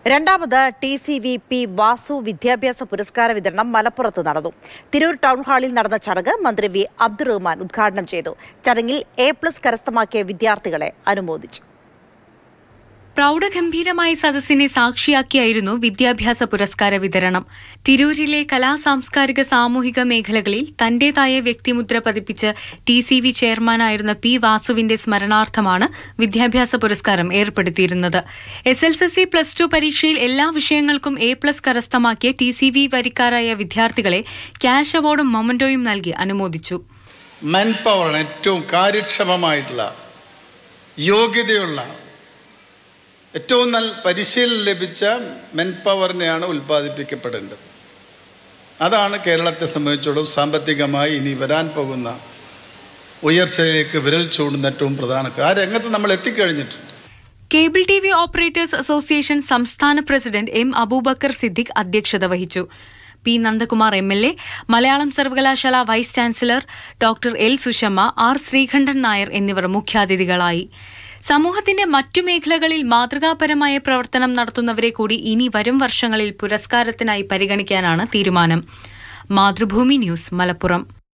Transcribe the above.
രണ്ടാമത് T C V P Vasu വിദ്യാഭ്യാസ പുരസ്കാര വിതരണം മലപ്പുറത്ത് നടന്നു തിരൂർ ടൗൺ ഹാളിൽ നടന്ന ചടങ്ങ് മന്ത്രി വി അബ്ദുറഹ്മാൻ ഉദ്ഘാടനം ചെയ്തു ചടങ്ങിൽ എ പ്ലസ് കരസ്ഥമാക്കിയ വിദ്യാർത്ഥികളെ അനുമോദിച്ചു പ്രൗഢഗംഭീരമായ സദസ്സിനെ സാക്ഷിയാക്കിയായിരുന്നു വിദ്യാഭ്യാസ പുരസ്കാര വിതരണം തിരൂരിലെ കലാ സാംസ്കാരിക സാമൂഹിക മേഖലകളിൽ തന്റേതായ വ്യക്തിമുദ്ര പതിപ്പിച്ച് ടി സി വി ചെയർമാനായിരുന്ന പി വാസുവിന്റെ സ്മരണാർത്ഥമാണ് വിദ്യാഭ്യാസ പുരസ്കാരം ഏർപ്പെടുത്തിയിരുന്നത് S L C plus two പരീക്ഷയിൽ എല്ലാ വിഷയങ്ങൾക്കും എ പ്ലസ് കരസ്ഥമാക്കിയ ടി സി വി വരിക്കാരായ വിദ്യാർത്ഥികളെ ക്യാഷ് അവാർഡും മൊമന്റോയും നൽകി അനുമോദിച്ചു മെൻ പവറാണ് ഏറ്റവും കാര്യക്ഷമമായിട്ടുള്ള യോഗ്യതയുള്ള ഏറ്റവും നല്ല പരിശീലനം ലഭിച്ച മെൻ പവറിനെയാണ് ഉൽപ്പാദിപ്പിക്കപ്പെടേണ്ടത് അതാണ് കേരളത്തെ സംബന്ധിച്ചിടത്തോളം സാമ്പത്തികമായി ഇനി വരാൻ പോകുന്ന ഉയർച്ചയിലേക്ക് വിരൽ ചൂടുന്ന ഏറ്റവും പ്രധാന ആ രംഗത്ത് നമ്മൾ എത്തിക്കഴിഞ്ഞിട്ടുണ്ട് cable T V operators association സംസ്ഥാന പ്രസിഡന്റ് എം അബൂബക്കർ സിദ്ദിഖ് അധ്യക്ഷത വഹിച്ചു P Nandakumar M L A Malayalam സർവകലാശാല vice chancellor doctor L Sushama R Sreekantan Nair എന്നിവർ മുഖ്യാതിഥികളായി സമൂഹത്തിന്റെ മറ്റു മേഖലകളിൽ മാതൃകാപരമായ പ്രവർത്തനം നടത്തുന്നവരെ കൂടി ഇനി വരും വർഷങ്ങളിൽ പുരസ്കാരത്തിനായി പരിഗണിക്കാനാണ് തീരുമാനം മാതൃഭൂമി ന്യൂസ് മലപ്പുറം